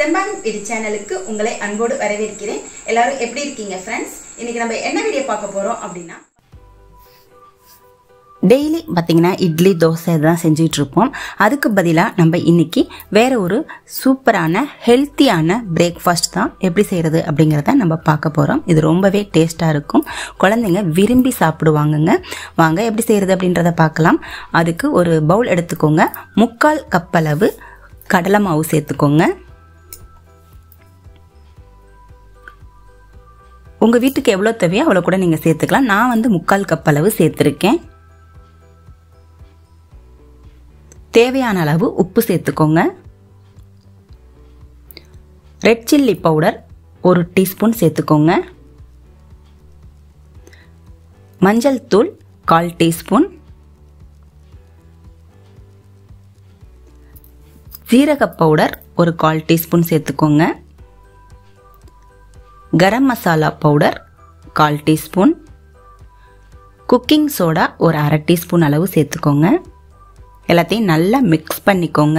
செம்பான் வீடு சேனலுக்கு உங்களை அன்போடு வரவேற்கிறேன் எல்லாரும் எப்படி இருக்கீங்க ஃப்ரெண்ட்ஸ் இன்னைக்கு நம்ம என்ன வீடியோ பார்க்க போறோம் அப்படின்னா டெய்லி பார்த்தீங்கன்னா இட்லி தோசை இதெல்லாம் செஞ்சுட்டு இருப்போம் அதுக்கு பதிலாக நம்ம இன்னைக்கு வேற ஒரு சூப்பரான ஹெல்த்தியான பிரேக்ஃபாஸ்ட் தான் எப்படி செய்கிறது அப்படிங்கிறத நம்ம பார்க்க போகிறோம் இது ரொம்பவே டேஸ்ட்டாக இருக்கும் குழந்தைங்க விரும்பி சாப்பிடுவாங்கங்க வாங்க எப்படி செய்கிறது அப்படின்றத பார்க்கலாம் அதுக்கு ஒரு பவுல் எடுத்துக்கோங்க முக்கால் கப் அளவு கடலை மாவு சேர்த்துக்கோங்க உங்கள் வீட்டுக்கு எவ்வளோ தேவையோ அவ்வளோ கூட நீங்கள் சேர்த்துக்கலாம் நான் வந்து முக்கால் கப் அளவு சேர்த்துருக்கேன் தேவையான அளவு உப்பு சேர்த்துக்கோங்க ரெட் சில்லி பவுடர் ஒரு டீஸ்பூன் சேர்த்துக்கோங்க மஞ்சள் தூள் கால் டீஸ்பூன் ஜீரக பவுடர் ஒரு கால் டீஸ்பூன் சேர்த்துக்கோங்க கரம் மசாலா பவுடர் கால் டீஸ்பூன் குக்கிங் சோடா ஒரு அரை டீஸ்பூன் அளவு சேர்த்துக்கோங்க எல்லாத்தையும் நல்லா மிக்ஸ் பண்ணிக்கோங்க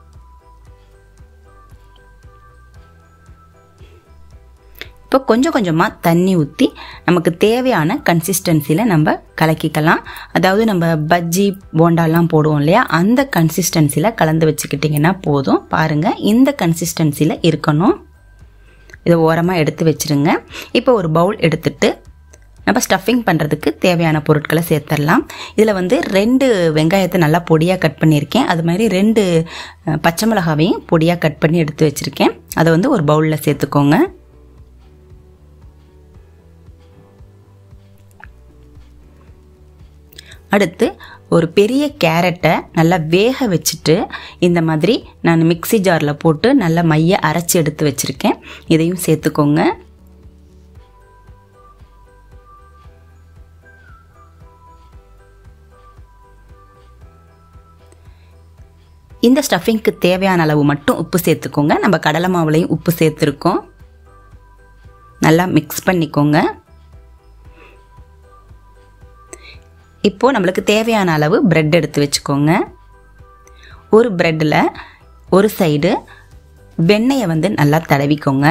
இப்போ கொஞ்சம் கொஞ்சமாக தண்ணி ஊற்றி நமக்கு தேவையான கன்சிஸ்டன்சியில் நம்ம கலக்கிக்கலாம் அதாவது நம்ம பஜ்ஜி போண்டாலாம் போடுவோம் இல்லையா அந்த கன்சிஸ்டன்சியில் கலந்து வச்சுக்கிட்டிங்கன்னா போதும் பாருங்கள் இந்த கன்சிஸ்டன்சியில் இருக்கணும் இதை ஓரமாக எடுத்து வச்சுருங்க இப்போ ஒரு பவுல் எடுத்துட்டு நம்ம ஸ்டஃபிங் பண்ணுறதுக்கு தேவையான பொருட்களை சேர்த்துடலாம் இதில் வந்து ரெண்டு வெங்காயத்தை நல்லா பொடியாக கட் பண்ணியிருக்கேன் அது மாதிரி ரெண்டு பச்சை மிளகாவையும் பொடியாக கட் பண்ணி எடுத்து வச்சுருக்கேன் அதை வந்து ஒரு பவுலில் சேர்த்துக்கோங்க அடுத்து ஒரு பெரிய கேரட்டை நல்லா வேக வச்சுட்டு இந்த மாதிரி நான் மிக்சி ஜாரில் போட்டு நல்லா மைய அரைச்சி எடுத்து வச்சுருக்கேன் இதையும் சேர்த்துக்கோங்க இந்த ஸ்டஃபிங்க்கு தேவையான அளவு மட்டும் உப்பு சேர்த்துக்கோங்க நம்ம கடலை மாவுலையும் உப்பு சேர்த்துருக்கோம் நல்லா மிக்ஸ் பண்ணிக்கோங்க இப்போது நம்மளுக்கு தேவையான அளவு பிரெட் எடுத்து வச்சுக்கோங்க ஒரு ப்ரெட்டில் ஒரு சைடு வெண்ணெயை வந்து நல்லா தடவிக்கோங்க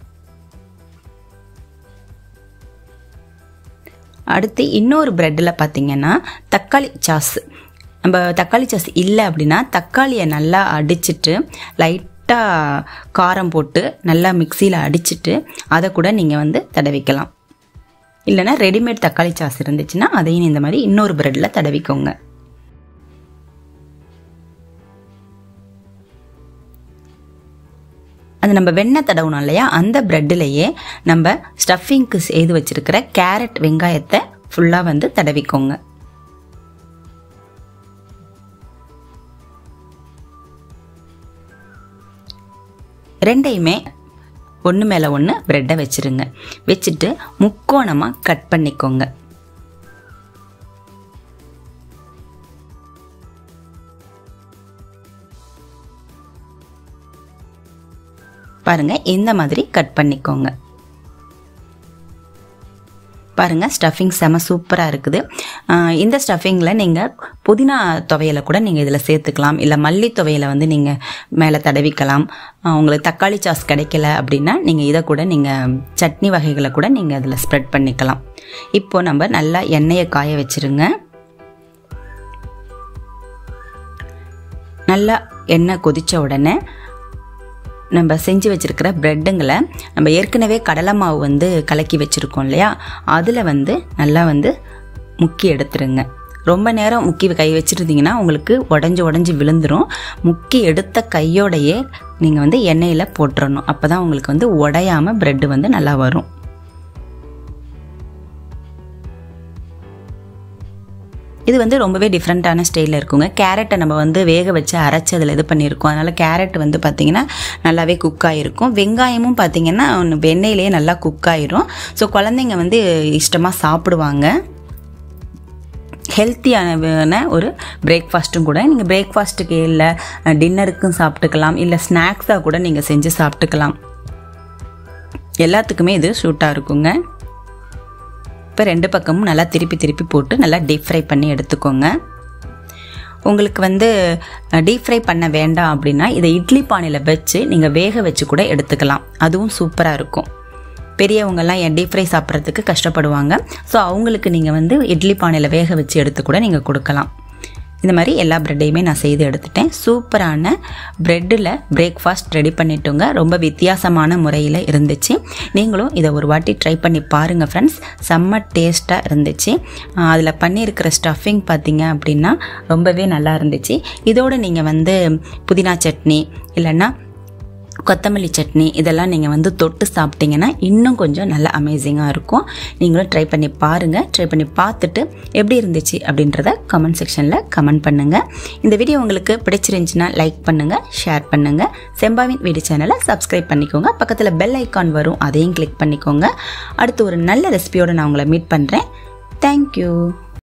அடுத்து இன்னொரு ப்ரெட்டில் பார்த்தீங்கன்னா தக்காளி சாஸ் நம்ம தக்காளி சாஸ் இல்லை அப்படின்னா தக்காளியை நல்லா அடிச்சிட்டு லைட்டாக காரம் போட்டு நல்லா மிக்சியில் அடிச்சிட்டு அதை கூட நீங்கள் வந்து தடவிக்கலாம் இல்லைனா ரெடிமேட் தக்காளி சாஸ் இருந்துச்சுன்னா அதையும் இந்த மாதிரி இன்னொரு ப்ரெட்டில் தடவிக்கோங்க அது நம்ம வெண்ணெய் தடவணும் இல்லையா அந்த ப்ரெட்டிலேயே நம்ம ஸ்டஃபிங்க்கு செய்து வச்சிருக்கிற கேரட் வெங்காயத்தை ஃபுல்லாக வந்து தடவிக்கோங்க ரெண்டையுமே ஒன்று மேலே ஒன்று ப்ரெட்டை வச்சுருங்க வச்சுட்டு முக்கோணமாக கட் பண்ணிக்கோங்க பாருங்க இந்த மாதிரி கட் பண்ணிக்கோங்க பாருங்கள் ஸ்டஃபிங் செம சூப்பராக இருக்குது இந்த ஸ்டஃபிங்கில் நீங்கள் புதினா துவையலை கூட நீங்கள் இதில் சேர்த்துக்கலாம் இல்லை மல்லி துவையலை வந்து நீங்கள் மேலே தடவிக்கலாம் உங்களுக்கு தக்காளி சாஸ் கிடைக்கல அப்படின்னா நீங்கள் இதை கூட நீங்கள் சட்னி வகைகளை கூட நீங்கள் அதில் ஸ்ப்ரெட் பண்ணிக்கலாம் இப்போ நம்ம நல்லா எண்ணெயை காய வச்சுருங்க நல்லா எண்ணெய் கொதித்த உடனே நம்ம செஞ்சு வச்சுருக்கிற ப்ரெட்டுங்களை நம்ம ஏற்கனவே கடலை மாவு வந்து கலக்கி வச்சுருக்கோம் இல்லையா அதில் வந்து நல்லா வந்து முக்கி எடுத்துருங்க ரொம்ப நேரம் முக்கி கை வச்சுருந்தீங்கன்னா உங்களுக்கு உடஞ்சி உடஞ்சி விழுந்துடும் முக்கி எடுத்த கையோடையே நீங்கள் வந்து எண்ணெயில் போட்டுறணும் அப்போ தான் உங்களுக்கு வந்து உடையாமல் ப்ரெட்டு வந்து நல்லா வரும் இது வந்து ரொம்பவே டிஃப்ரெண்ட்டான ஸ்டைலில் இருக்குங்க கேரட்டை நம்ம வந்து வேக வச்சு அரைச்சி அதில் இது பண்ணியிருக்கோம் அதனால் கேரட் வந்து பார்த்திங்கன்னா நல்லாவே குக் ஆகிருக்கும் வெங்காயமும் பார்த்திங்கன்னா வெண்ணெயிலேயே நல்லா குக் ஆயிரும் ஸோ குழந்தைங்க வந்து இஷ்டமாக சாப்பிடுவாங்க ஹெல்த்தியான ஒரு பிரேக்ஃபாஸ்ட்டும் கூட நீங்கள் பிரேக்ஃபாஸ்ட்டுக்கு இல்லை டின்னருக்கும் சாப்பிட்டுக்கலாம் இல்லை ஸ்நாக்ஸாக கூட நீங்கள் செஞ்சு சாப்பிட்டுக்கலாம் எல்லாத்துக்குமே இது சூட்டாக இருக்குங்க இப்போ ரெண்டு பக்கமும் நல்லா திருப்பி திருப்பி போட்டு நல்லா டீப் ஃப்ரை பண்ணி எடுத்துக்கோங்க உங்களுக்கு வந்து டீப் ஃப்ரை பண்ண வேண்டாம் அப்படின்னா இதை இட்லி பானையில் வச்சு நீங்கள் வேக வச்சு கூட எடுத்துக்கலாம் அதுவும் சூப்பராக இருக்கும் பெரியவங்கெல்லாம் என் டீப் ஃப்ரை சாப்பிட்றதுக்கு கஷ்டப்படுவாங்க ஸோ அவங்களுக்கு நீங்கள் வந்து இட்லி பானையில் வேக வச்சு எடுத்து கூட நீங்கள் கொடுக்கலாம் இந்த மாதிரி எல்லா ப்ரெட்டையுமே நான் செய்து எடுத்துட்டேன் சூப்பரான ப்ரெட்டில் பிரேக்ஃபாஸ்ட் ரெடி பண்ணிட்டோங்க ரொம்ப வித்தியாசமான முறையில் இருந்துச்சு நீங்களும் இதை ஒரு வாட்டி ட்ரை பண்ணி பாருங்கள் ஃப்ரெண்ட்ஸ் செம்ம டேஸ்ட்டாக இருந்துச்சு அதில் பண்ணியிருக்கிற ஸ்டஃபிங் பார்த்தீங்க அப்படின்னா ரொம்பவே நல்லா இருந்துச்சு இதோடு நீங்கள் வந்து புதினா சட்னி இல்லைன்னா கொத்தமல்லி சட்னி இதெல்லாம் நீங்கள் வந்து தொட்டு சாப்பிட்டீங்கன்னா இன்னும் கொஞ்சம் நல்ல அமேசிங்காக இருக்கும் நீங்களும் ட்ரை பண்ணி பாருங்கள் ட்ரை பண்ணி பார்த்துட்டு எப்படி இருந்துச்சு அப்படின்றத கமெண்ட் செக்ஷனில் கமெண்ட் பண்ணுங்கள் இந்த வீடியோ உங்களுக்கு பிடிச்சிருந்துச்சுன்னா லைக் பண்ணுங்கள் ஷேர் பண்ணுங்கள் செம்பாவின் வீடியோ சேனலை சப்ஸ்கிரைப் பண்ணிக்கோங்க பக்கத்தில் பெல் ஐக்கான் வரும் அதையும் கிளிக் பண்ணிக்கோங்க அடுத்து ஒரு நல்ல ரெசிபியோடு நான் உங்களை மீட் பண்ணுறேன் தேங்க்யூ